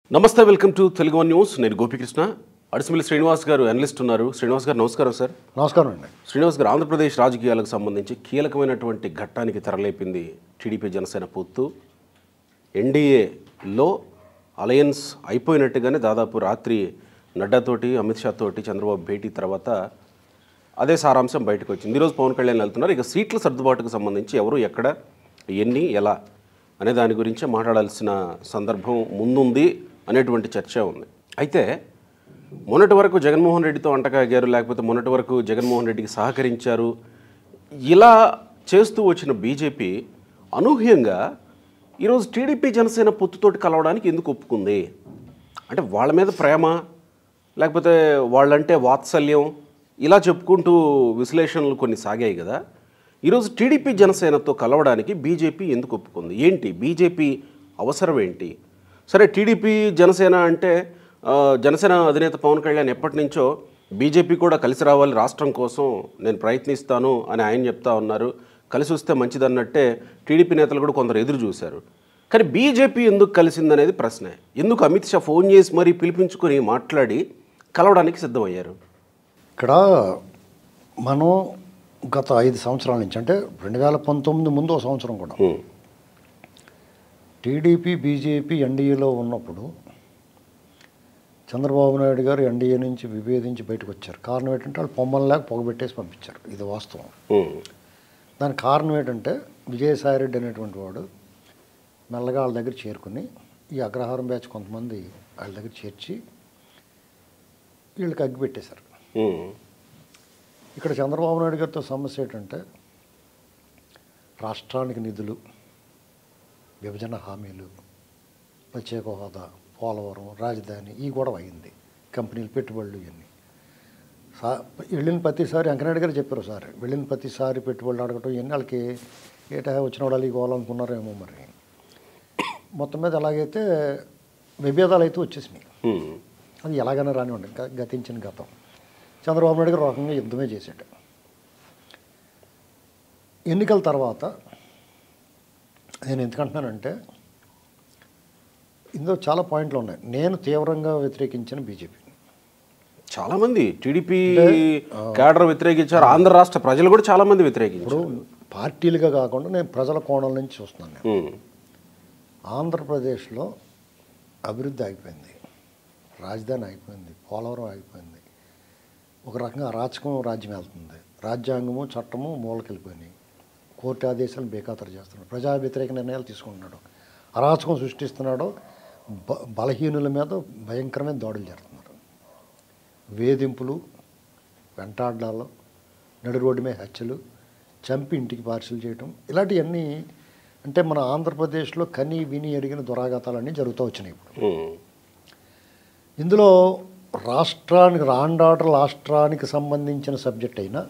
నమస్తే welcome to Telugu one news నేను గోపికృష్ణ అడిసిమిల్లి శ్రీనివాస్ గారు అనలిస్ట్ ఉన్నారు శ్రీనివాస్ గారు నమస్కారం సార్ నమస్కారం అండి శ్రీనివాస్ గారు ఆంధ్రప్రదేశ్ రాజకీయాలకు సంబంధించి కీలకమైనటువంటి ఘట్టానికి తెరలేపింది టీడీపీ జనసేన పొత్తు ఎన్డీఏలో అలయన్స్ అయిపోయినట్టుగానే దాదాపు రాత్రి నడ్డాతోటి అమిత్ షా తోటి చంద్రబాబు భేటీ తర్వాత అదే సారాంశం బయటకు వచ్చింది ఈరోజు పవన్ కళ్యాణ్ వెళ్తున్నారు ఇక సీట్ల సర్దుబాటుకు సంబంధించి ఎవరు ఎక్కడ ఎన్ని ఎలా అనే దాని గురించే మాట్లాడాల్సిన సందర్భం ముందుంది అనేటువంటి చర్చ ఉంది అయితే మొన్నటి వరకు జగన్మోహన్ రెడ్డితో అంటకాగారు లేకపోతే మొన్నటి వరకు జగన్మోహన్ రెడ్డికి సహకరించారు ఇలా చేస్తూ వచ్చిన బీజేపీ అనూహ్యంగా ఈరోజు టీడీపీ జనసేన పొత్తుతోటి కలవడానికి ఎందుకు ఒప్పుకుంది అంటే వాళ్ళ మీద ప్రేమ లేకపోతే వాళ్ళంటే వాత్సల్యం ఇలా చెప్పుకుంటూ విశ్లేషణలు కొన్ని సాగాయి కదా ఈరోజు టీడీపీ జనసేనతో కలవడానికి బీజేపీ ఎందుకు ఒప్పుకుంది ఏంటి బీజేపీ అవసరం ఏంటి సరే టీడీపీ జనసేన అంటే ఆ, జనసేన అధినేత పవన్ కళ్యాణ్ ఎప్పటి నుంచో బీజేపీ కూడా కలిసి రావాలి రాష్ట్రం కోసం నేను ప్రయత్నిస్తాను అని ఆయన చెప్తా ఉన్నారు కలిసి వస్తే మంచిదన్నట్టే టీడీపీ నేతలు కూడా కొందరు ఎదురు చూశారు కానీ బీజేపీ ఎందుకు కలిసిందనేది ప్రశ్నే ఎందుకు అమిత్ షా ఫోన్ చేసి మరీ పిలిపించుకొని మాట్లాడి కలవడానికి సిద్ధమయ్యారు ఇక్కడ మనం గత ఐదు సంవత్సరాల నుంచి అంటే రెండు వేల పంతొమ్మిది ముందు ఒక సంవత్సరం కూడా హ్మ్. టీడీపీ బీజేపీ ఎన్డీఏలో ఉన్నప్పుడు చంద్రబాబు నాయుడు గారు ఎన్డీఏ నుంచి విభేదించి బయటకు వచ్చారు కారణం ఏంటంటే వాళ్ళు పొమ్మలు లేక పొగబెట్టేసి పంపించారు ఇది వాస్తవం హ్మ్. దానికి కారణం ఏంటంటే విజయసాయిరెడ్డి అనేటువంటి వాడు మెల్లగా వాళ్ళ దగ్గర చేరుకుని ఈ అగ్రహారం బ్యాచ్ కొంతమంది వాళ్ళ దగ్గర చేర్చి వీళ్ళకి అగ్గి పెట్టేశారు హ్మ్. ఇక్కడ చంద్రబాబు నాయుడు గారితో సమస్య ఏంటంటే రాష్ట్రానికి నిధులు విభజన హామీలు ప్రత్యేక హోదా పోలవరం రాజధాని ఈ గొడవ అయింది కంపెనీలు పెట్టుబడులు ఇవన్నీ సా వెళ్ళిన ప్రతిసారి వెంకనాయుడు గారు చెప్పారు సార్ వెళ్ళిన ప్రతిసారి పెట్టుబడులు అడగటం ఇవన్నీ వాళ్ళకి ఏటా వచ్చిన వాళ్ళు ఈ గోళ అనుకున్నారేమో మరి మొత్తం మీద ఎలాగైతే విభేదాలు అయితే వచ్చేసినాయి హ్మ్. అది ఎలాగైనా రానివ్వండి గ- గతించిన గతం చంద్రబాబు నాయుడు గారు ఒక రకంగా యుద్ధమే చేశాడు ఎన్నికల తర్వాత నేను ఎందుకంటున్నానంటే ఇందులో చాలా పాయింట్లు ఉన్నాయి నేను తీవ్రంగా వ్యతిరేకించిన బీజేపీ చాలామంది టీడీపీ కేడర్ వ్యతిరేకించారు ఆంధ్ర రాష్ట్ర ప్రజలు కూడా చాలామంది వ్యతిరేకించారు ఇప్పుడు పార్టీలుగా కాకుండా నేను ప్రజల కోణం నుంచి చూస్తున్నాను నేను హ్మ్. ఆంధ్రప్రదేశ్లో అభివృద్ధి ఆగిపోయింది రాజధాని ఆగిపోయింది పోలవరం ఆగిపోయింది ఒక రకంగా అరాచకం రాజ్యం వెళ్తుంది రాజ్యాంగము చట్టము మూలకెళ్ళిపోయినాయి కోర్టు ఆదేశాలు బేఖాతరు చేస్తున్నాడు ప్రజా వ్యతిరేక నిర్ణయాలు తీసుకుంటున్నాడు అరాచకం సృష్టిస్తున్నాడు బ బలహీనుల మీద భయంకరమైన దాడులు చేస్తున్నారు వేధింపులు వెంటాడడాలు నడు రోడ్డు మీద హత్యలు చంపి ఇంటికి పార్సిల్ చేయటం ఇలాంటివన్నీ అంటే మన ఆంధ్రప్రదేశ్లో కని విని ఎరిగిన దురాఘాతాలన్నీ జరుగుతూ వచ్చినాయి ఇప్పుడు హ్మ్. ఇందులో రాష్ట్రానికి రాండ్ ఆర్డర్ రాష్ట్రానికి సంబంధించిన సబ్జెక్ట్ అయినా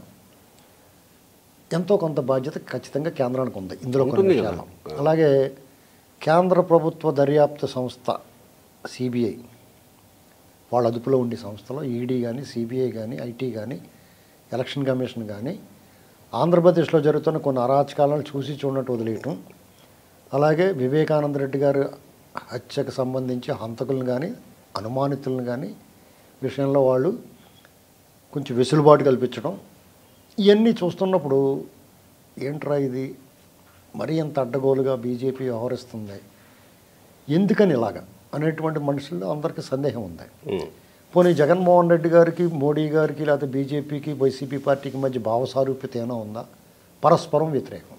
ఎంతో కొంత బాధ్యత ఖచ్చితంగా కేంద్రానికి ఉంది ఇందులో కొన్ని ఉంటుంది కదా. విషయాలు అలాగే కేంద్ర ప్రభుత్వ దర్యాప్తు సంస్థ సిబిఐ వాళ్ళ అదుపులో ఉండే సంస్థలో ఈడీ కానీ సిబిఐ కానీ ఐటీ కానీ ఎలక్షన్ కమిషన్ కానీ ఆంధ్రప్రదేశ్లో జరుగుతున్న కొన్ని అరాచకాలను చూసి చూడనట్టు వదిలేయటం అలాగే వివేకానంద రెడ్డి గారి హత్యకు సంబంధించి హంతకులను కానీ అనుమానితులను కానీ విషయంలో వాళ్ళు కొంచెం వెసులుబాటు కల్పించడం ఇవన్నీ చూస్తున్నప్పుడు ఏంట్రా ఇది మరీ ఎంత అడ్డగోలుగా బీజేపీ వ్యవహరిస్తుంది ఎందుకని ఇలాగా అనేటువంటి మనుషుల్లో అందరికీ సందేహం ఉంది హ్మ్. పోనీ జగన్మోహన్ రెడ్డి గారికి మోడీ గారికి లేకపోతే బీజేపీకి వైసీపీ పార్టీకి మధ్య భావ సారూప్యత ఏమైనా ఉందా పరస్పరం వ్యతిరేకం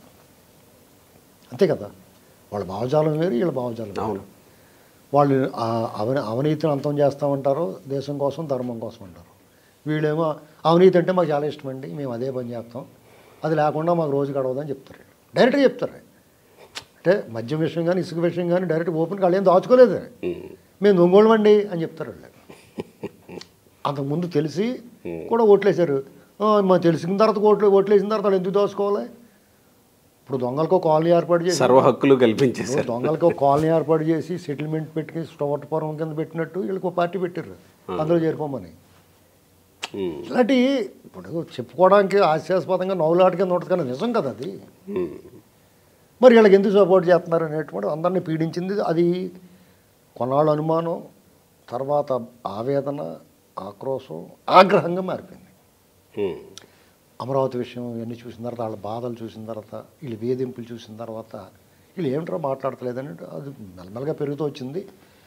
అంతే కదా వాళ్ళ భావజాలం వేరు వీళ్ళ భావజాలం వేరు. అవును. వాళ్ళు ఆ అవని అవినీతిని అంతం చేస్తామంటారు దేశం కోసం ధర్మం కోసం అంటారు వీళ్ళేమో అవినీతి అంటే మాకు చాలా ఇష్టం అండి మేము అదే పని చేస్తాం అది లేకుండా మాకు రోజు గడవదని చెప్తారు డైరెక్ట్గా చెప్తారు అంటే మద్యం విషయం కానీ ఇసుక విషయం కానీ డైరెక్ట్ ఓపెన్గా వాళ్ళు ఏం దాచుకోలేదు హ్మ్. మేము దొంగోళ్ళమండి అని చెప్తారు వాళ్ళు అంతకుముందు తెలిసి కూడా ఓట్లేశారు ఆ, మాకు తెలిసిన తర్వాత ఓట్లు ఓట్లేసిన తర్వాత వాళ్ళు ఎందుకు దోచుకోవాలి ఇప్పుడు దొంగలకు ఒక కాలనీ ఏర్పాటు చేసి సర్వ హక్కులు కల్పించేశారు దొంగలకు ఒక కాలనీ ఏర్పాటు చేసి సెటిల్మెంట్ పెట్టి స్టోవటపురం కింద పెట్టినట్టు వీళ్ళకి ఒక పార్టీ పెట్టారు అందులో చేరుకోమని హ్మ్. ఇలాంటి ఇప్పుడు చెప్పుకోవడానికి హాస్యాస్పదంగా నవ్వులాట కింద ఉంటుంది కానీ నిజం కదా అది హ్మ్. మరి వీళ్ళకి ఎందుకు సపోర్ట్ చేస్తున్నారు అనేటువంటి అందరినీ పీడించింది అది కొన్నాళ్ళు అనుమానం తర్వాత ఆవేదన ఆక్రోశం ఆగ్రహంగా మారిపోయింది ఉమ్. అమరావతి విషయం ఇవన్నీ చూసిన తర్వాత వాళ్ళ బాధలు చూసిన తర్వాత వీళ్ళు వేధింపులు చూసిన తర్వాత వీళ్ళు ఏమిట్రా మాట్లాడతలేదని అది మెల్లమెల్లగా పెరుగుతూ వచ్చింది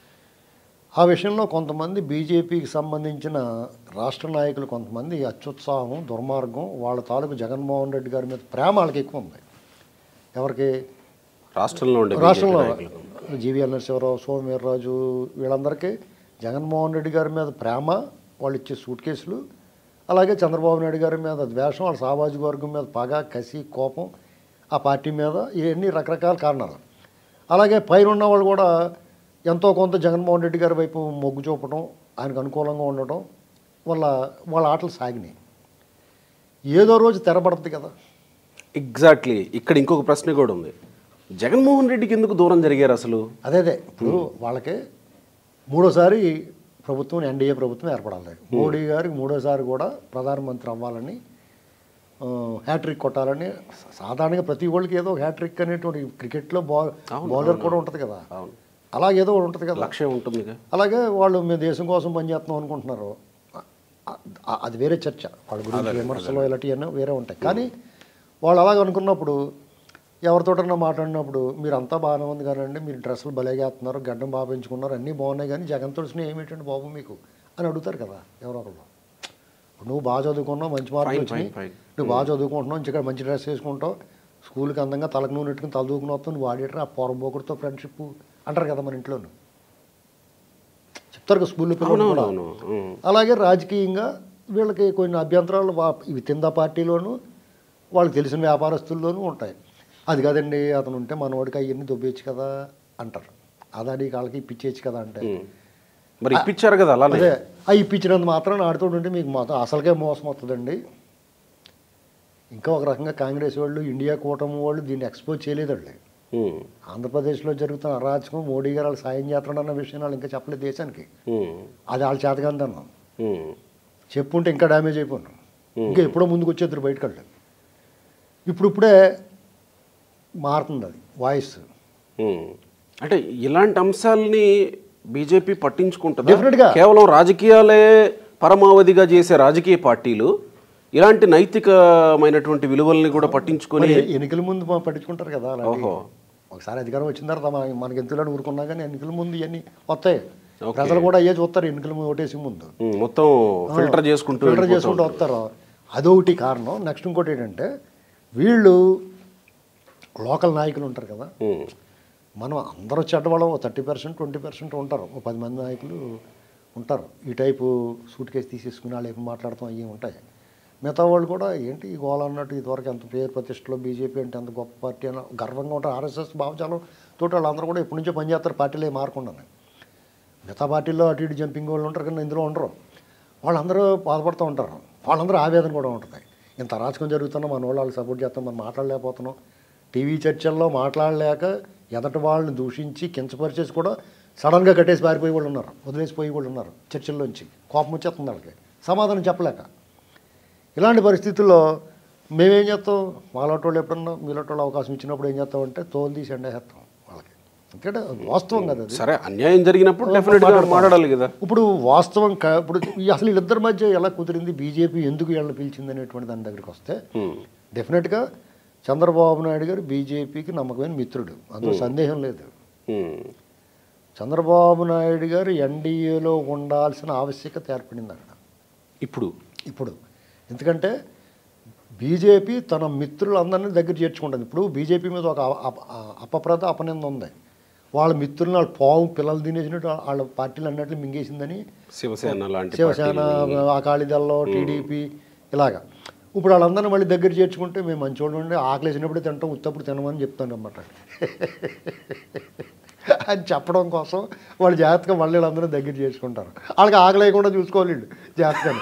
ఆ విషయంలో కొంతమంది బీజేపీకి సంబంధించిన రాష్ట్ర నాయకులు కొంతమంది అత్యుత్సాహం దుర్మార్గం వాళ్ళ తాలూకు జగన్మోహన్ రెడ్డి గారి మీద ప్రేమ వాళ్ళకి ఎక్కువ ఉంది ఎవరికి రాష్ట్రంలో ఉండే రాష్ట్రంలో BJP నాయకులకు. జీవీఎల్ నరసింహరావు సోమవీర్రాజు వీళ్ళందరికీ జగన్మోహన్ రెడ్డి గారి మీద ప్రేమ వాళ్ళు ఇచ్చే సూట్ కేసులు అలాగే చంద్రబాబు నాయుడు గారి మీద ద్వేషం వాళ్ళ సామాజిక వర్గం మీద పగ కసి కోపం ఆ పార్టీ మీద ఇవన్నీ రకరకాల కారణాలు అలాగే పైన ఉన్న వాళ్ళు కూడా ఎంతో కొంత జగన్మోహన్ రెడ్డి గారి వైపు మొగ్గు చూపడం ఆయనకు అనుకూలంగా ఉండటం వాళ్ళ వాళ్ళ ఆటలు సాగినాయి ఏదో రోజు తెరబడుతుంది కదా ఎగ్జాక్ట్లీ ఇక్కడ ఇంకొక ప్రశ్న కూడా ఉంది జగన్మోహన్ రెడ్డికి ఎందుకు దూరం జరిగారు అసలు అదే అదే ఇప్పుడు వాళ్ళకి మూడోసారి ప్రభుత్వం ఎన్డీఏ ప్రభుత్వం ఏర్పడాలి మోడీ గారికి మూడోసారి కూడా ప్రధానమంత్రి అవ్వాలని ఆ, హ్యాట్రిక్ కొట్టాలని సాధారణంగా ప్రతి ఒళ్ళకి ఏదో హ్యాట్రిక్ అనేటువంటి క్రికెట్లో బాల్ బౌలర్ కూడా ఉంటుంది కదా అవును అలాగే ఏదో ఒకటి ఉంటుంది కదా లక్ష్యం ఉంటుందిగా అలాగే వాళ్ళు మేము దేశం కోసం పనిచేస్తున్నాం అనుకుంటున్నారు అ- అ- అది వేరే చర్చ వాళ్ళ గురించి విమర్శలు ఇలాంటివన్నీ వేరే ఉంటాయి కానీ వాళ్ళు అలాగ అనుకున్నప్పుడు ఎవరితోటన్నా మాట్లాడినప్పుడు మీరు అంతా బాగానే ఉంది కానండి మీరు డ్రెస్సులు భలేగా వేస్తున్నారు గడ్డం బాగా పెంచుకున్నారు అన్నీ బాగున్నాయి కానీ జగన్ తోడిసిన ఏమిటండి బాబు మీకు అని అడుగుతారు కదా ఎవరో ఒకళ్ళు ఇప్పుడు నువ్వు బాగా చదువుకున్నావు మంచి మార్కులు Fine, వచ్చినాయి fine, fine. నువ్వు బాగా చదువుకుంటున్నావు ఇంకా మంచి డ్రెస్ వేసుకుంటావు స్కూల్కి అందంగా తలకు నూనె పెట్టుకుని తల దూకుని వస్తావు నువ్వు ఆడేటర్ ఆ పొరబోకుడితో ఫ్రెండ్షిప్ అంటారు కదా మన ఇంట్లోనూ చెప్తారు కదా స్కూల్లో పిల్లలు కూడా అవునవును ఉమ్. అలాగే రాజకీయంగా వీళ్ళకి కొన్ని అభ్యంతరాలు వా- ఇవి తిందా పార్టీలోను వాళ్ళకి తెలిసిన వ్యాపారస్తుల్లోనూ ఉంటాయి అది కాదండి అతను ఉంటే మనవాడికి అవన్నీ దొబ్బేయచ్చు కదా అంటారు అదాని కాళ్ళకి ఇప్పించేయచ్చు కదా అంటే ఉమ్. మరి ఇప్పించారు కదా అలానే అదే ఆ ఇప్పించినంత మాత్రం ఆడుతూ ఉంటే మీకు మొత్తం అసలుకే మోసం వస్తుందండి ఇంకా ఒక రకంగా కాంగ్రెస్ వాళ్ళు ఇండియా కూటమి వాళ్ళు దీన్ని ఎక్స్పోజ్ చేయలేదండి ఉమ్. ఆంధ్రప్రదేశ్లో జరుగుతున్న అరాచకం మోడీ గారు వాళ్ళు సాయం చేస్తున్నాడన్న విషయం వాళ్ళు ఇంకా చెప్పలేదు దేశానికి ఉమ్. అది వాళ్ళ చేతకందన్నాం ఉమ్. చెప్పుంటే ఇంకా డ్యామేజ్ అయిపోయాను ఇంకా ఎప్పుడో ముందుకు వచ్చేద్దరు బయటకు వెళ్ళాడు ఇప్పుడు ఇప్పుడే మారుతుంది అది వాయిస్ ఉమ్. అంటే ఇలాంటి అంశాలని బీజేపీ పట్టించుకుంటుందా Definitely గా. కేవలం రాజకీయాలే పరమావధిగా చేసే రాజకీయ పార్టీలు ఇలాంటి నైతికమైనటువంటి విలువల్ని కూడా పట్టించుకొని మరి ఎన్నికల ముందు మా పట్టించుకుంటారు కదా అలాంటి ఓహో. ఒకసారి అధికారం వచ్చిన తర్వాత మన- మనకి ఎంతులని ఊరుకున్నా కానీ ఎన్నికల ముందు ఇవన్నీ వస్తాయి Okay. ప్రజలు కూడా అయ్యే చూస్తారు ఎన్నికల ముందు ఓటేసి ముందు ఉమ్, మొత్తం ఫిల్టర్ చేసుకుంటూ ఫిల్టర్ వెళ్ళిపోతూ చేసుకుంటూ వస్తారు అదొకటి కారణం నెక్స్ట్ ఇంకోటి ఏంటంటే వీళ్ళు లోకల్ నాయకులు ఉంటారు కదా ఉమ్. మనం అందరూ చెడ్డవాళ్ళం థర్టీ పర్సెంట్ ట్వంటీ పర్సెంట్ ఉంటారు ఓ పది మంది నాయకులు ఉంటారు ఈ టైపు సూట్ కేసు తీసేసుకుని వాళ్ళు ఏమి మాట్లాడతాం అవి ఉంటాయి మిగతా వాళ్ళు కూడా ఏంటి ఈ గోళ అన్నట్టు ఇదివరకు ఎంత పేరు ప్రతిష్టలో బీజేపీ అంటే ఎంత గొప్ప పార్టీ అని గర్వంగా ఉంటారు ఆర్ఎస్ఎస్ భావజాలం తోటి వాళ్ళందరూ కూడా ఎప్పటి నుంచో పనిచేస్తారు పార్టీలో ఏం మారకుండా మిగతా పార్టీల్లో అటు ఇటు జంపింగ్ వాళ్ళు ఉంటారు కానీ ఇందులో ఉండరు వాళ్ళందరూ బాధపడుతూ ఉంటారు వాళ్ళందరూ ఆవేదన కూడా ఉంటుంది ఇంత అరాచకం జరుగుతున్నా మన వాళ్ళు వాళ్ళకి సపోర్ట్ చేస్తాం మనం మాట్లాడలేకపోతున్నాం టీవీ చర్చల్లో మాట్లాడలేక ఎదటి వాళ్ళని దూషించి కించపరిచేసి కూడా సడన్గా కట్టేసి పారిపోయి వాళ్ళు ఉన్నారు వదిలేసిపోయి వాళ్ళు ఉన్నారు చర్చల్లోంచి కోపం వచ్చేస్తుంది వాళ్ళకి సమాధానం చెప్పలేక ఇలాంటి పరిస్థితుల్లో మేమేం చేస్తాం వాళ్ళటి వాళ్ళు ఎప్పుడన్నా మీలాంటి వాళ్ళు అవకాశం ఇచ్చినప్పుడు ఏం చేస్తామంటే తోలు తీసి ఎండేస్తాం వాళ్ళకి ఎందుకంటే వాస్తవం కదా అది సరే అన్యాయం జరిగినప్పుడు డెఫినెట్ గా మాట్లాడాలి కదా ఇప్పుడు వాస్తవం కా- ఇప్పుడు ఈ అసలు వీళ్ళిద్దరి మధ్య ఎలా కుదిరింది బీజేపీ ఎందుకు వీళ్ళని పిలిచింది అనేటువంటి దాని దగ్గరికి వస్తే ఉమ్. డెఫినెట్గా చంద్రబాబు నాయుడు గారు బీజేపీకి నమ్మకమైన మిత్రుడు అందులో సందేహం లేదు ఉమ్. చంద్రబాబు నాయుడు గారు ఎన్డీఏలో ఉండాల్సిన ఆవశ్యకత ఏర్పడింది అక్కడ ఇప్పుడు ఇప్పుడు ఎందుకంటే బీజేపీ తన మిత్రులందరినీ దగ్గర చేర్చుకుంటుంది ఇప్పుడు బీజేపీ మీద ఒక అప- అప- అపప్రద అపనింద ఉంది వాళ్ళ మిత్రులను వాళ్ళ పాము పిల్లలు తినేసినట్టు వాళ్ళ పార్టీలు అన్నట్లు మింగేసిందని శివసేన లాంటి శివసేన అకాలీదళలో టీడీపీ ఇలాగా ఇప్పుడు వాళ్ళందరినీ మళ్ళీ దగ్గర చేర్చుకుంటే మేము మంచోళ్ళు ఉండి ఆకలి వేసినప్పుడే తింటాం ఉత్తప్పుడు తినమని చెప్తాను అన్నమాట అని చెప్పడం కోసం వాళ్ళు జాగ్రత్తగా మళ్ళీ వీళ్ళందరూ దగ్గర చేసుకుంటారు వాళ్ళకి ఆకలి వేయకుండా చూసుకోవాలి వీళ్ళు జాగ్రత్తగా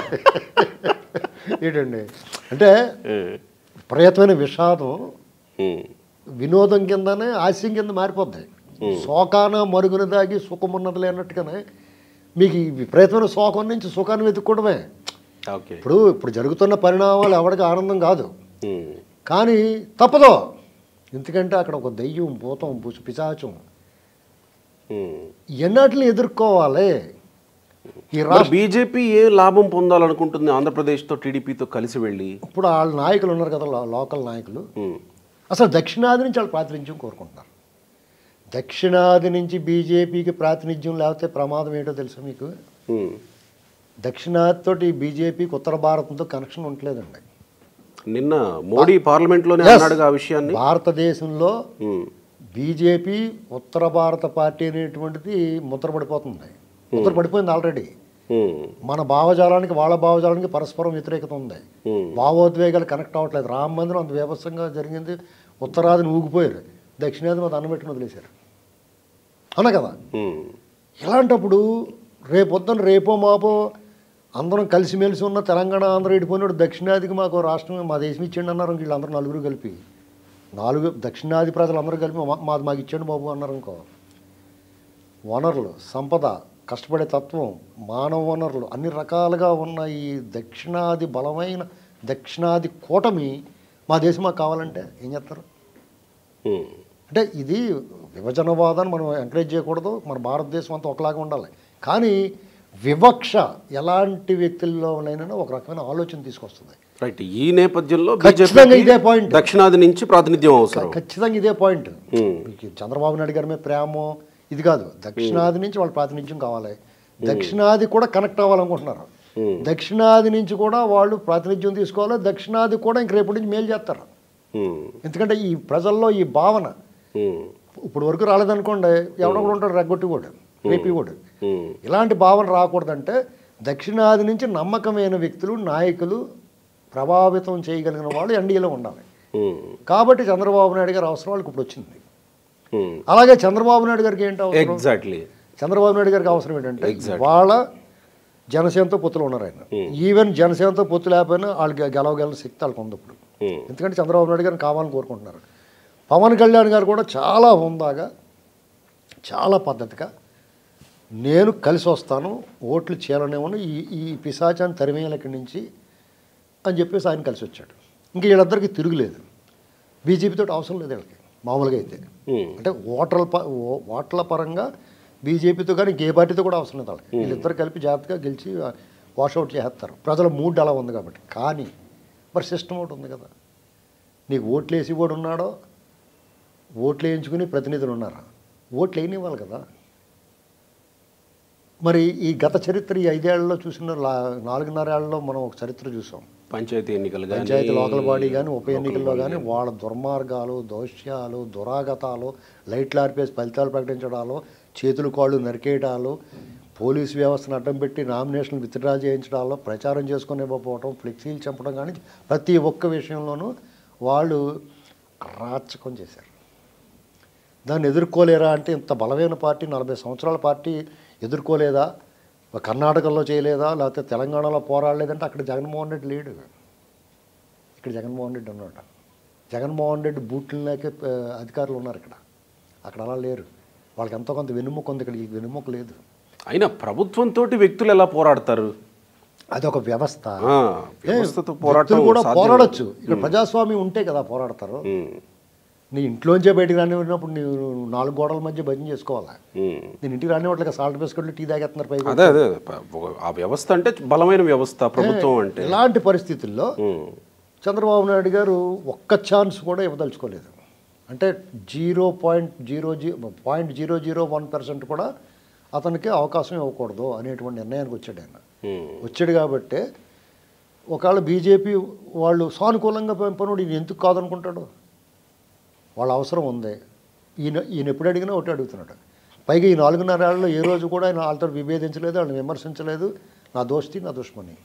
ఏంటండి అంటే ఉమ్. విపరీతమైన విషాదం ఉమ్. వినోదం కిందనే హాస్యం కింద మారిపోద్ది శోకాన మరుగున దాగి సుఖమున్నది అన్నట్టుగానే మీకు ఈ విపరీతమైన శోకం నుంచి సుఖాన్ని వెతుక్కోవడమే ఓకే ఇప్పుడు ఇప్పుడు జరుగుతున్న పరిణామాలు ఎవరికి ఆనందం కాదు ఉమ్. కానీ తప్పదు ఎందుకంటే అక్కడ ఒక దెయ్యం భూతం పుసి- పిశాచం ఉమ్. ఎన్నటిని ఎదుర్కోవాలి ఈ మరి రాష్ట్ర బీజేపీ ఏ లాభం పొందాలనుకుంటుంది ఆంధ్రప్రదేశ్తో టీడీపీతో కలిసి వెళ్ళి ఇప్పుడు వాళ్ళ నాయకులు ఉన్నారు కదా లో- లోకల్ నాయకులు ఉమ్. అసలు దక్షిణాది నుంచి వాళ్ళు ప్రాతినిధ్యం కోరుకుంటున్నారు దక్షిణాది నుంచి బీజేపీకి ప్రాతినిధ్యం లేకపోతే ప్రమాదం ఏంటో తెలుసా మీకు ఉమ్. దక్షిణాదితోటి బీజేపీకి ఉత్తర భారతంతో కనెక్షన్ ఉండలేదండి నిన్న మోడీ పార్లమెంట్లోనే Yes. అన్నాడుగా ఆ విషయాన్ని భారతదేశంలో ఉమ్. బీజేపీ ఉత్తర భారత పార్టీ అనేటువంటిది ముద్రపడిపోతుంది ముద్రపడిపోయింది ఆల్రెడీ ఉమ్. మన భావజాలానికి వాళ్ళ భావజాలానికి పరస్పరం వ్యతిరేకత ఉంది ఉమ్. భావోద్వేగాలు కనెక్ట్ అవ్వట్లేదు రామ మందిరం అంత వ్యవస్థంగా జరిగింది ఉత్తరాదిని ఊగిపోయారు దక్షిణాదిని అది అన్నబెట్టుకుని వదిలేశారు అన్న కదా ఉమ్. ఇలాంటప్పుడు రేపొద్దున రేపో మాపో అందరం కలిసిమెలిసి ఉన్న తెలంగాణ ఆంధ్ర ఇడిపోయినాడు దక్షిణాదికి మాకు రాష్ట్రం మా దేశం ఇచ్చేయండి అన్నారు వీళ్ళందరూ నలుగురు కలిపి నాలుగు దక్షిణాది ప్రజలందరూ కలిపి మా- మాది మాకు ఇచ్చేయండి బాబు అన్నారు ఇంకో వనరులు సంపద కష్టపడే తత్వం మానవ వనరులు అన్ని రకాలుగా ఉన్న ఈ దక్షిణాది బలమైన దక్షిణాది కూటమి మా దేశం మాకు కావాలంటే ఏం చేస్తారు ఉమ్. అంటే ఇది విభజనవాదాన్ని మనం ఎంకరేజ్ చేయకూడదు మన భారతదేశం అంతా ఒకలాగా ఉండాలి కానీ వివక్ష ఎలాంటి వ్యక్తుల్లోనైనా ఒక రకమైన ఆలోచన తీసుకొస్తుంది రైట్ ఈ నేపథ్యంలో ఖచ్చితంగా బీజేపీ ఇదే పాయింట్ దక్షిణాది నుంచి ప్రాతినిధ్యం అవసరం ఖచ్చితంగా ఇదే పాయింట్ ఉమ్. మీకు చంద్రబాబు నాయుడు గారి మీద ప్రేమో ఇది కాదు దక్షిణాది నుంచి వాళ్ళ ప్రాతినిధ్యం కావాలి దక్షిణాది కూడా కనెక్ట్ అవ్వాలనుకుంటున్నారు ఉమ్. దక్షిణాది నుంచి కూడా వాళ్ళు ప్రాతినిధ్యం తీసుకోవాలి దక్షిణాది కూడా ఇంక రేపటి నుంచి మేలు చేస్తారు ఉమ్. ఎందుకంటే ఈ ప్రజల్లో ఈ భావన ఉమ్. ఇప్పుడు వరకు రాలేదనుకోండి ఎవడో కూడా ఉంటాడు రెగ్గొట్టి కూడా రేపి కూడా ఉమ్. ఇలాంటి భావన రాకూడదంటే దక్షిణాది నుంచి నమ్మకమైన వ్యక్తులు నాయకులు ప్రభావితం చేయగలిగిన వాళ్ళు ఎన్డీఏలో ఉండాలి ఉమ్. కాబట్టి చంద్రబాబు నాయుడు గారి అవసరం వాళ్ళకి ఇప్పుడు వచ్చింది ఉమ్. అలాగే చంద్రబాబు నాయుడు గారికి ఏంటి అవసరం ఎగ్జాక్ట్లీ చంద్రబాబు నాయుడు గారికి అవసరం ఏంటంటే Exactly. వాళ్ళ జనసేనతో పొత్తులు ఉన్నారు ఆయన ఈవెన్ జనసేనతో పొత్తు లేకపోయినా వాళ్ళు గె- గెలవగల శక్తి వాళ్ళకి ఉంది ఇప్పుడు ఉమ్. ఎందుకంటే చంద్రబాబు నాయుడు గారిని కావాలని కోరుకుంటున్నారు పవన్ కళ్యాణ్ గారు కూడా చాలా హుందాగా చాలా పద్ధతిగా నేను కలిసి వస్తాను ఓట్లు చేయాలనేమో ఈ ఈ పిశాచాన్ని తరిమేయాలి ఇక్కడి నుంచి అని చెప్పేసి ఆయన కలిసి వచ్చాడు ఇంక వీళ్ళిద్దరికి తిరుగులేదు బీజేపీతో అవసరం లేదు వీళ్ళకి మామూలుగా అయితే ఉమ్. అంటే ఓటర్ల ప- ఓ- ఓట్ల పరంగా బీజేపీతో కానీ ఏ పార్టీతో కూడా అవసరం లేదు వాళ్ళకి వీళ్ళిద్దరు కలిపి జాగ్రత్తగా గెలిచి వాషౌట్ చేస్తారు ప్రజల మూడ్ అలా ఉంది కాబట్టి కానీ మరి సిస్టమ్ ఒకటి ఉంది కదా నీకు ఓట్లు వేసి కూడా ఉన్నాడో ఓట్లు వేయించుకుని ప్రతినిధులు ఉన్నారా ఓట్లు వేయనివ్వాలి కదా మరి ఈ గత చరిత్ర ఈ ఐదేళ్లలో చూసిన లా- నాలుగున్నరేళ్లలో మనం ఒక చరిత్ర చూసాం పంచాయతీ ఎన్నికలు కానీ పంచాయతీ లోకల్ బాడీ కానీ ఉప ఎన్నికల్లో కానీ వాళ్ళ దుర్మార్గాలు దౌష్యాలు దురాగతాలు లైట్లు ఆర్పేసి ఫలితాలు ప్రకటించడాలు చేతులు కాళ్ళు నరికేయడాలు పోలీసు వ్యవస్థను అడ్డం పెట్టి నామినేషన్లు విత్డ్రా చేయించడాలు ప్రచారం చేసుకుని ఇవ్వకపోవటం ఫ్లెక్సీలు చంపడం కానీ ప్రతి ఒక్క విషయంలోనూ వాళ్ళు రాచకం చేశారు దాన్ని ఎదుర్కోలేరా అంటే ఇంత బలమైన పార్టీ నలభై సంవత్సరాల పార్టీ ఎదుర్కోలేదా కర్ణాటకలో చేయలేదా లేకపోతే తెలంగాణలో పోరాడలేదంటే అక్కడ జగన్మోహన్ రెడ్డి లేడు ఇక్కడ జగన్మోహన్ రెడ్డి ఉన్నాడు జగన్మోహన్ రెడ్డి బూట్లు లేకే ఆ, అధికారులు ఉన్నారు ఇక్కడ అక్కడ అలా లేరు వాళ్ళకి ఎంతో కొంత వెన్నుముక ఉంది ఇక్కడ ఈ వెన్నుముక లేదు అయినా ప్రభుత్వంతో వ్యక్తులు ఎలా పోరాడతారు అదొక వ్యవస్థ ఆ, ఏ, వ్యవస్థతో పోరాటం వ్యక్తులు కూడా సాధ్యం. పోరాడొచ్చు ఇక్కడ ప్రజాస్వామ్యం ఉంటే కదా పోరాడతారు ఉమ్. నీ ఇంట్లోంచే బయటికి రానివ్వడినప్పుడు నీవు నాలుగు గోడల మధ్య భజన చేసుకోవాలా ఉమ్. నేను ఇంటికి రానివ్వట్లేక సాల్ట్ బిస్కెట్లు టీ తాగేస్తున్నారు పైకి అదే అదే ప- ఒక- ఆ వ్యవస్థ అంటే బలమైన వ్యవస్థ ప్రభుత్వం అంటే ఇలాంటి పరిస్థితుల్లో ఉమ్. చంద్రబాబు నాయుడు గారు ఒక్క ఛాన్స్ కూడా ఇవ్వదలుచుకోలేదు అంటే జీరో పాయింట్ జీరో జీ point zero zero one percent కూడా అతనికి అవకాశం ఇవ్వకూడదు అనేటువంటి నిర్ణయానికి వచ్చాడు ఆయన ఉమ్. వచ్చాడు కాబట్టి ఒకవేళ బీజేపీ వాళ్ళు సానుకూలంగా పెంపనుడు ఈయన ఎందుకు కాదనుకుంటాడు వాళ్ళ అవసరం ఉంది ఈయన ఈయన ఎప్పుడు అడిగినా ఒకటి అడుగుతున్నాడు పైగా ఈ నాలుగున్నర ఏళ్ళలో ఏ రోజు కూడా ఆయన వాళ్ళతో విభేదించలేదు వాళ్ళని విమర్శించలేదు నా దోస్తి నా దుష్మని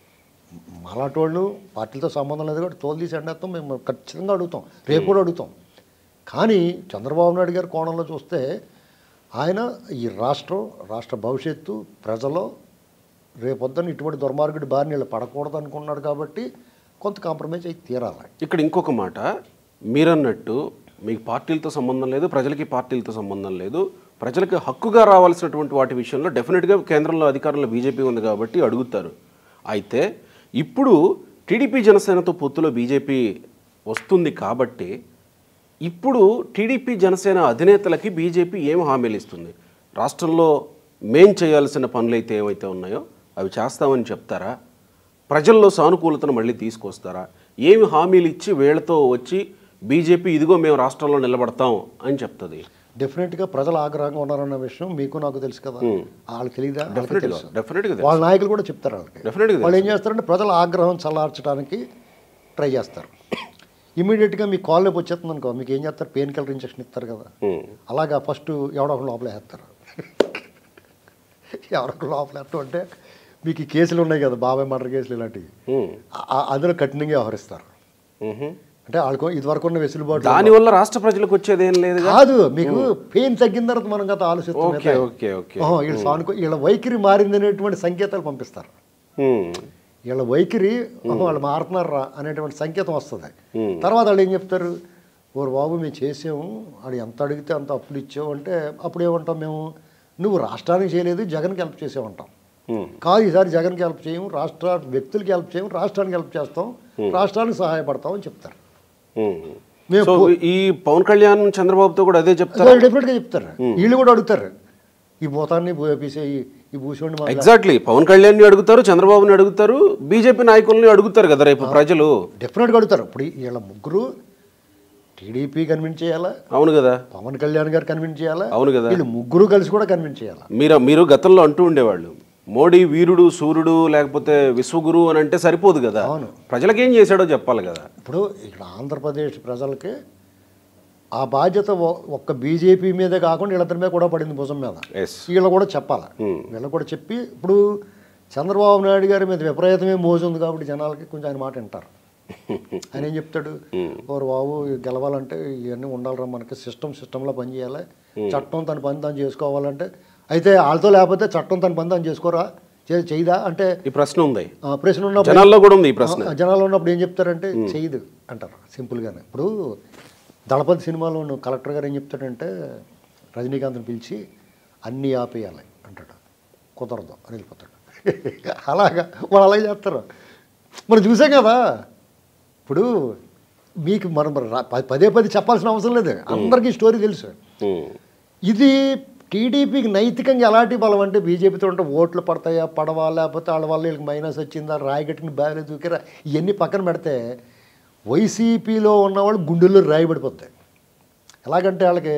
మలాటోళ్ళు పార్టీలతో సంబంధం లేదు కాబట్టి తోలు తీసి ఎండేస్తాం మేము ఖచ్చితంగా అడుగుతాం రేపు కూడా అడుగుతాం కానీ చంద్రబాబు నాయుడు గారి కోణంలో చూస్తే ఆయన ఈ రాష్ట్రం రాష్ట్ర భవిష్యత్తు ప్రజలు రేపొద్దున ఇటువంటి దుర్మార్గుడి బారిన వీళ్ళు పడకూడదు అనుకున్నాడు కాబట్టి కొంత కాంప్రమైజ్ అయి తీరాలి ఇక్కడ ఇంకొక మాట మీరన్నట్టు మీకు పార్టీలతో సంబంధం లేదు ప్రజలకి పార్టీలతో సంబంధం లేదు ప్రజలకు హక్కుగా రావాల్సినటువంటి వాటి విషయంలో డెఫినెట్గా కేంద్రంలో అధికారంలో బీజేపీ ఉంది కాబట్టి అడుగుతారు అయితే ఇప్పుడు టీడీపీ జనసేనతో పొత్తులో బీజేపీ వస్తుంది కాబట్టి ఇప్పుడు టీడీపీ జనసేన అధినేతలకి బీజేపీ ఏం హామీలు ఇస్తుంది రాష్ట్రంలో మేం చేయాల్సిన పనులు అయితే ఏవైతే ఉన్నాయో అవి చేస్తామని చెప్తారా ప్రజల్లో సానుకూలతను మళ్ళీ తీసుకొస్తారా ఏమి హామీలు ఇచ్చి వీళ్ళతో వచ్చి బీజేపీ ఇదిగో మేము రాష్ట్రంలో నిలబడతాం అని చెప్తుంది డెఫినెట్గా ప్రజలు ఆగ్రహంగా ఉన్నారన్న విషయం మీకు నాకు తెలుసు కదా వాళ్ళకి తెలియదా వాళ్ళకి డెఫినెట్గా తెలుసు డెఫినెట్గా వాళ్ళ నాయకులు కూడా చెప్తారు వాళ్ళకి డెఫినెట్గా వాళ్ళు ఏం చేస్తారంటే ప్రజల ఆగ్రహం చల్లార్చడానికి ట్రై చేస్తారు ఇమీడియట్గా మీ కాల్ నొప్పి వచ్చేస్తుంది అనుకో మీకు ఏం చేస్తారు పెయిన్ కిల్లర్ ఇంజెక్షన్ ఇస్తారు కదా ఉమ్. అలాగా ఫస్ట్ ఎవడో ఒకరు లోపల వేస్తారు ఎవరో ఒకరు లోపల వేస్తాం అంటే మీకు ఈ కేసులు ఉన్నాయి కదా బాబాయ్ మర్డర్ కేసులు ఇలాంటివి ఉమ్. ఆ- ఆ- అందులో కఠినంగా వ్యవహరిస్తారు ఉహు. అంటే వాళ్ళకు ఇదివరకు ఉన్న వెసులుబాటు దానివల్ల రాష్ట్ర ప్రజలకు వచ్చేది ఏం లేదు కాదు మీకు పెయిన్ తగ్గిన తర్వాత మనం కదా ఆలోచిస్తాం ఓకే కదా. ఓకే ఓకే ఓహో, వీళ్ళ సానుకూ వీళ్ళ వైఖరి మారింది అనేటువంటి సంకేతాలు పంపిస్తారు ఉమ్. వీళ్ళ వైఖరి ఓహో, వాళ్ళు మారుతున్నారా అనేటువంటి సంకేతం వస్తుంది Hmm. తర్వాత వాళ్ళు ఏం చెప్తారు ఓరు బాబు మేము చేసాము వాడు ఎంత అడిగితే అంత అప్పులు ఇచ్చావు అంటే అప్పుడు ఏమంటాం మేము నువ్వు రాష్ట్రానికి చేయలేదు జగన్కి హెల్ప్ చేసామంటాం ఉమ్. కాదు ఈసారి జగన్కి హెల్ప్ చేయము రాష్ట్ర వ్యక్తులకి హెల్ప్ చేయము రాష్ట్రానికి హెల్ప్ చేస్తాం రాష్ట్రానికి సహాయపడతాం అని చెప్తారు ఉమ్. మేము సో ఈ పవన్ కళ్యాణ్ చంద్రబాబుతో కూడా అదే చెప్తారు అదే డెఫినెట్గా చెప్తారు వీళ్ళు కూడా అడుగుతారు ఈ భూతాన్ని భూ- పీసే ఈ- ఈ భూషణ్ మా ఎగ్జాక్ట్లీ పవన్ కళ్యాణ్ని అడుగుతారు చంద్రబాబుని అడుగుతారు బీజేపీ నాయకుల్ని అడుగుతారు కదా రేపు ప్రజలు డెఫినెట్గా అడుగుతారు ఇప్పుడు వీళ్ళ ముగ్గురు టీడీపీ కన్విన్స్ చేయాలా అవును కదా పవన్ కళ్యాణ్ గారు కన్విన్స్ చేయాలా అవును కదా వీళ్ళు ముగ్గురు కలిసి కూడా కన్విన్స్ చేయాలా మీరు మీరు గతంలో అంటూ ఉండేవాళ్ళు మోడీ వీరుడు సూర్యుడు లేకపోతే విశ్వగురు అని అంటే సరిపోదు కదా అవును. ప్రజలకేం చేశాడో చెప్పాలి కదా ఇప్పుడు ఇక్కడ ఆంధ్రప్రదేశ్ ప్రజలకి ఆ బాధ్యత ఒ- ఒక్క బీజేపీ మీదే కాకుండా వీళ్ళిద్దరి మీద కూడా పడింది భుజం మీద ఎస్ వీళ్ళు కూడా చెప్పాలి వీళ్ళు కూడా చెప్పి ఇప్పుడు చంద్రబాబు నాయుడు గారి మీద విపరీతమే మోజు ఉంది కాబట్టి జనాలకి కొంచెం ఆయన మాట వింటారు ఆయన ఏం చెప్తాడు ఓరు బాబు గెలవాలంటే ఇవన్నీ ఉండాలిరా మనకి సిస్టమ్ సిస్టంలో పనిచేయాలి చట్టం తన పని తాను చేసుకోవాలంటే అయితే వాళ్ళతో లేకపోతే చట్టం తన పని తాను చేసుకోరా చే- చేయదా అంటే ఈ ప్రశ్న ఉంది ఆ, ప్రశ్న ఉన్నప్పుడు జనాల్లో కూడా ఉంది ఈ ప్రశ్న ఆ, జనాలు ఉన్నప్పుడు ఏం చెప్తారంటే చేయదు అంటారు సింపుల్గానే ఇప్పుడు దళపతి సినిమాలో ఉన్న కలెక్టర్ గారు ఏం చెప్తాడంటే రజనీకాంత్ని పిలిచి అన్నీ ఆపేయాలి అంటాడు కుదరదు అని వెళ్ళిపోతాడు అలాగా వాళ్ళు అలాగే చేస్తారు మనం చూసాం కదా ఇప్పుడు మీకు మనం రా- ప- పదే పదే చెప్పాల్సిన అవసరం లేదు అందరికీ స్టోరీ తెలుసు ఉమ్. ఇది టీడీపీకి నైతికంగా ఎలాంటి బలం అంటే బీజేపీతో ఉంటే ఓట్లు పడతాయా పడవా లేకపోతే వాళ్ళ వల్ల వీళ్ళకి మైనస్ వచ్చిందా రాయగట్టుకుని బ్యాలెన్స్ దూకిరా ఇవన్నీ పక్కన పెడితే వైసీపీలో ఉన్నవాళ్ళు గుండెల్లో రాయబడిపోతాయి ఎలాగంటే వాళ్ళకి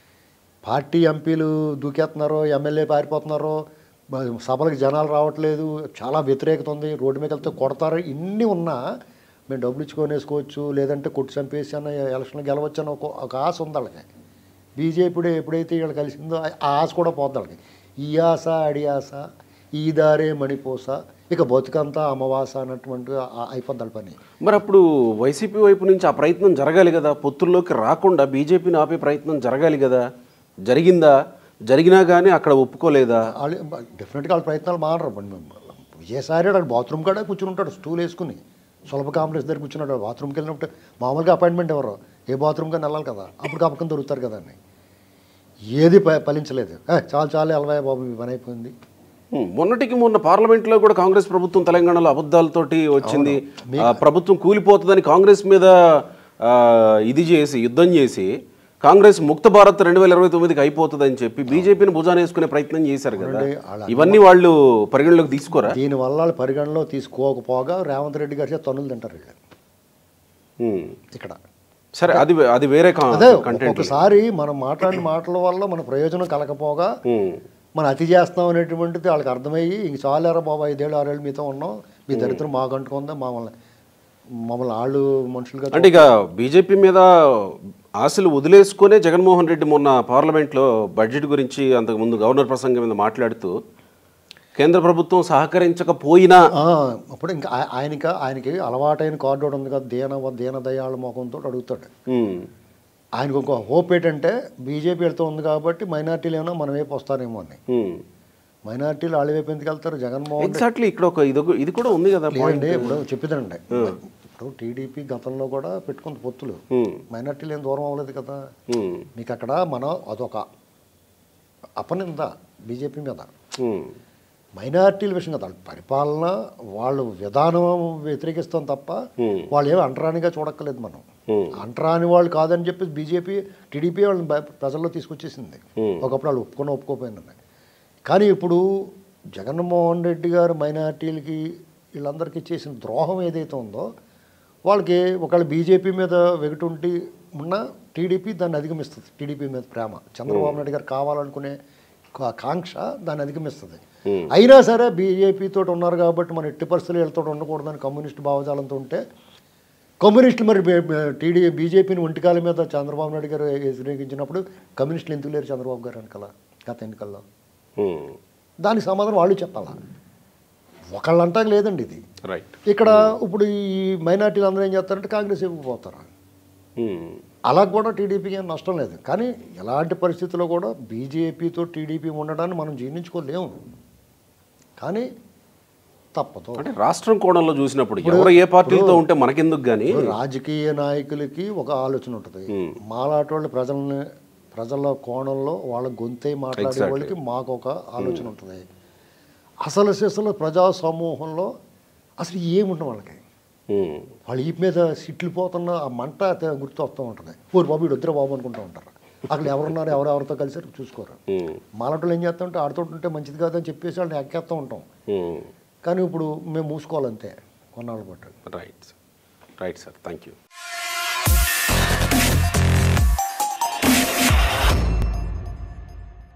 పార్టీ ఎంపీలు దూకేస్తున్నారు ఎమ్మెల్యే పారిపోతున్నారు బ- సభలకు జనాలు రావట్లేదు చాలా వ్యతిరేకత ఉంది రోడ్డు మీద వెళ్తే కొడతారు ఇన్ని ఉన్నా మేము డబ్బులు ఇచ్చుకొని వేసుకోవచ్చు లేదంటే కొట్టి చంపేసి అన్న ఎలక్షన్లో గెలవచ్చు అని ఒక ఒక ఆశ ఉంది వాళ్ళకి బీజేపీ ఎప్పుడైతే వీళ్ళు కలిసిందో ఆ ఆ ఆశ కూడా పోద్ది వాళ్ళకి ఈ ఆశ అడి ఆశ ఈ దారే మణిపోస ఇక బతుకంతా అమావాస అన్నటువంటి ఆ- అయిపోద్ది వాళ్ళ పని మరి అప్పుడు వైసీపీ వైపు నుంచి ఆ ప్రయత్నం జరగాలి కదా పొత్తుల్లోకి రాకుండా బీజేపీని ఆపే ప్రయత్నం జరగాలి కదా జరిగిందా జరిగినా కానీ అక్కడ ఒప్పుకోలేదా వాళ్ళు డెఫినెట్గా వాళ్ళ ప్రయత్నాలు మానరు మరి మేము విజయసారి వాడు బాత్రూమ్ కాడ కూర్చుని ఉంటాడు స్టూల్ వేసుకుని సులభ కాంప్లెక్స్ దగ్గర కూర్చున్నాడు వాడు బాత్రూమ్కి వెళ్ళినప్పుడు మామూలుగా అపాయింట్మెంట్ ఎవరు ఏ బాత్రూమ్ కానీ వెళ్ళాలి కదా అప్పుడు కప్పకం దొరుకుతారు కదా అని ఏది ప- ఫలించలేదు ఏ, చాలు చాలు ఎలవాయ బాబు మీ పని అయిపోయింది హ్మ్, మొన్నటికి మొన్న పార్లమెంట్లో కూడా కాంగ్రెస్ ప్రభుత్వం తెలంగాణలో అబద్ధాలతోటి వచ్చింది ఆ, ప్రభుత్వం కూలిపోతుందని కాంగ్రెస్ మీద ఆ, ఇది చేసి యుద్ధం చేసి కాంగ్రెస్ ముక్త భారత్ రెండు వేల ఇరవై తొమ్మిదికి అయిపోతుందని చెప్పి బీజేపీని భుజాన వేసుకునే ప్రయత్నం చేశారు కదా అవునండి, అలా- ఇవన్నీ వాళ్ళు పరిగణలోకి తీసుకోరా దీనివల్ల వాళ్ళు పరిగణలో తీసుకోకపోగా రేవంత్ రెడ్డి గారి చేత తన్నులు తింటారు వీళ్ళు హ్మ్. ఇక్కడ సరే అది వే- అది వేరే కా- అదే కంటెంట్ ఒకసారి మనం మాట్లాడిన మాటల వల్ల మన ప్రయోజనం కలకపోగా హ్మ్. మనం అతి చేస్తాం అనేటువంటిది వాళ్ళకి అర్థమయ్యి ఇంక చాలేరా బాబు ఐదేళ్ళు ఆరేళ్ళు మీతో ఉన్నాం మీ దరిద్రం మాకు అంటుకుందా మమ్మల్ని మమ్మల్ని వాళ్ళు మనుషులుగా అంటే ఇక బీజేపీ మీద ఆశలు వదిలేసుకునే జగన్మోహన్ రెడ్డి మొన్న పార్లమెంట్లో బడ్జెట్ గురించి అంతకుముందు గవర్నర్ ప్రసంగం మీద మాట్లాడుతూ కేంద్ర ప్రభుత్వం సహకరించకపోయినా ఆ, అప్పుడు ఇంకా ఆ- ఆయనకి ఆయనకి అలవాటైన కార్డు ఒకటి ఉంది కదా దీన దీన దయాళ ముఖంతో అడుగుతాడు ఉమ్, ఆయనకు ఒక హోప్ ఏంటంటే బీజేపీ వెళ్తూ ఉంది కాబట్టి మైనార్టీలు ఏమైనా మన వైపు వస్తారేమో అని ఉమ్. మైనార్టీలు వాళ్ళ వైపు ఎందుకు వెళ్తారు జగన్మోహన్ ఎగ్జాక్ట్లీ ఇక్కడ ఒక ఇది ఒక- ఇది కూడా ఉంది కదా పాయింట్ లేదండి ఇప్పుడు చెప్పిదండి ఇప్పుడు టీడీపీ గతంలో కూడా పెట్టుకుంది పొత్తులు ఉమ్, మైనార్టీలు ఏం దూరం అవ్వలేదు కదా ఉమ్, మీకు అక్కడ మనం అదొక అపనింద బీజేపీ మీద ఉమ్, మైనార్టీల విషయం కదా వాళ్ళ పరిపాలన వాళ్ళు విధానం వ్యతిరేకిస్తాం తప్ప Hmm. వాళ్ళు ఏమి అంటరానిగా చూడక్కలేదు మనం Hmm. అంటరాని వాళ్ళు కాదని చెప్పి బీజేపీ టీడీపీ వాళ్ళని బయ- ప్రజల్లో తీసుకొచ్చేసింది Hmm. ఒకప్పుడు వాళ్ళు ఒప్పుకొని ఒప్పుకోపోయిందని కానీ ఇప్పుడు జగన్మోహన్ రెడ్డి గారు మైనార్టీలకి వీళ్ళందరికీ చేసిన ద్రోహం ఏదైతే ఉందో వాళ్ళకి ఒకవేళ బీజేపీ మీద వెగటుంటి ఉన్న టీడీపీ దాన్ని అధిగమిస్తుంది టీడీపీ మీద ప్రేమ చంద్రబాబు నాయుడు గారు కావాలనుకునే కా- కాంక్ష దాన్ని అధిగమిస్తుంది Hmm. అయినా సరే బీజేపీ తోటి ఉన్నారు కాబట్టి మన ఎట్టి పరిస్థితులు వీళ్ళతో ఉండకూడదని కమ్యూనిస్ట్ భావజాలంతో ఉంటే కమ్యూనిస్టులు మరి టీడీ బీజేపీని ఒంటికాల మీద చంద్రబాబు నాయుడు గారు వ్యతిరేకించినప్పుడు కమ్యూనిస్టులు ఎందుకు లేరు చంద్రబాబు గారు వెనకాల గత ఎన్నికల్లో హ్మ్. దానికి సమాధానం వాళ్ళు చెప్పాలా ఒకళ్ళంటా లేదండి ఇది రైట్ ఇక్కడ ఇప్పుడు ఈ మైనార్టీలు అందరూ ఏం చేస్తారంటే కాంగ్రెస్ వైపు పోతారు హ్మ్. అలా కూడా టీడీపీకి ఏం నష్టం లేదు కానీ ఎలాంటి పరిస్థితుల్లో కూడా బీజేపీతో టీడీపీ ఉండడాన్ని మనం జీర్ణించుకోలేము కానీ తప్పదు అంటే రాష్ట్రం కోణంలో చూసినప్పుడు ఎవరు ఏ పార్టీలతో ఉంటే మనకెందుకు కానీ ఇప్పుడు రాజకీయ నాయకులకి ఒక ఆలోచన ఉంటుంది మాలాంటి వాళ్ళు ప్రజల్ని ప్రజల కోణంలో వాళ్ళ గొంతే మాట్లాడే Exactly. వాళ్ళకి మాకు ఒక ఆలోచన ఉంటుంది అసలు అసలు ప్రజా సమూహంలో అసలు ఏముంటుంది వాళ్ళకి వాళ్ళ ఈ మీద సిట్లు పోతున్న ఆ మంట తె- గుర్తు వస్తూ ఉంటుంది ఊరు బాబు ఇడు వద్దురా బాబు అనుకుంటూ ఉంటారు అక్కడ ఎవరున్నారు ఎవరెవరితో కలిసి చూసుకోరు మాలాంటి ఏం చేస్తా ఉంటే ఆడుతూ ఉంటే మంచిది కాదని చెప్పేసి వాళ్ళని ఎక్కేస్తూ ఉంటాం కానీ ఇప్పుడు మేము మూసుకోవాలంతే కొన్నాళ్ళ పాటు right right sir thank you